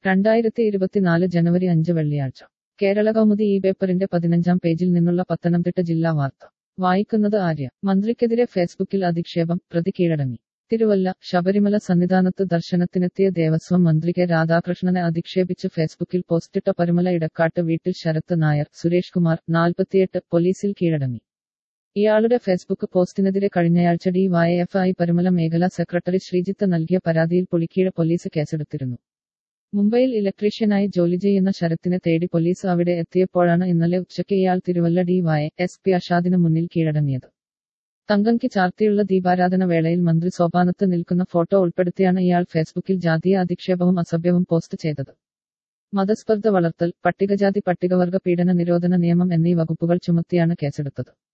രണ്ടായിരത്തി ഇരുപത്തിനാല് ജനുവരി അഞ്ച് വെള്ളിയാഴ്ച കേരള കൗമുദി ഈ പേപ്പറിന്റെ പതിനഞ്ചാം പേജിൽ നിന്നുള്ള പത്തനംതിട്ട ജില്ലാ വാർത്ത വായിക്കുന്നത് ആര്യ മന്ത്രിക്കെതിരെ ഫേസ്ബുക്കിൽ അധിക്ഷേപം പ്രതി കീഴടങ്ങി തിരുവല്ല ശബരിമല സന്നിധാനത്ത് ദർശനത്തിനെത്തിയ ദേവസ്വം മന്ത്രി കെ രാധാകൃഷ്ണനെ അധിക്ഷേപിച്ച് ഫേസ്ബുക്കിൽ പോസ്റ്റിട്ട പരുമല ഇടക്കാട്ട് വീട്ടിൽ ശരത്ത് നായർ സുരേഷ് കുമാർ നാൽപ്പത്തിയെട്ട് പോലീസിൽ കീഴടങ്ങി ഇയാളുടെ ഫേസ്ബുക്ക് പോസ്റ്റിനെതിരെ കഴിഞ്ഞയാഴ്ച D Y F I Parumala മേഖലാ സെക്രട്ടറി ശ്രീജിത്ത് നൽകിയ പരാതിയിൽ പുളിക്കീഴ പോലീസ് കേസെടുത്തിരുന്നു മുംബൈയിൽ ഇലക്ട്രീഷ്യനായി ജോലി ചെയ്യുന്ന ശരത്തിനെ തേടി പോലീസ് അവിടെ എത്തിയപ്പോഴാണ് ഇന്നലെ ഉച്ചയ്ക്ക് ഇയാൾ Thiruvalla D Y S P അഷാദിന് മുന്നിൽ കീഴടങ്ങിയത് തങ്കങ്കി ചാർത്തിയുള്ള ദീപാരാധന വേളയിൽ മന്ത്രി സോപാനത്ത് നിൽക്കുന്ന ഫോട്ടോ ഉൾപ്പെടുത്തിയാണ് ഇയാൾ ഫേസ്ബുക്കിൽ ജാതീയ അധിക്ഷേപവും അസഭ്യവും പോസ്റ്റ് ചെയ്തത് മതസ്പർദ്ധ വളർത്തൽ പട്ടികജാതി പട്ടികവർഗ പീഡന നിരോധന നിയമം എന്നീ വകുപ്പുകൾ ചുമത്തിയാണ് കേസെടുത്തത്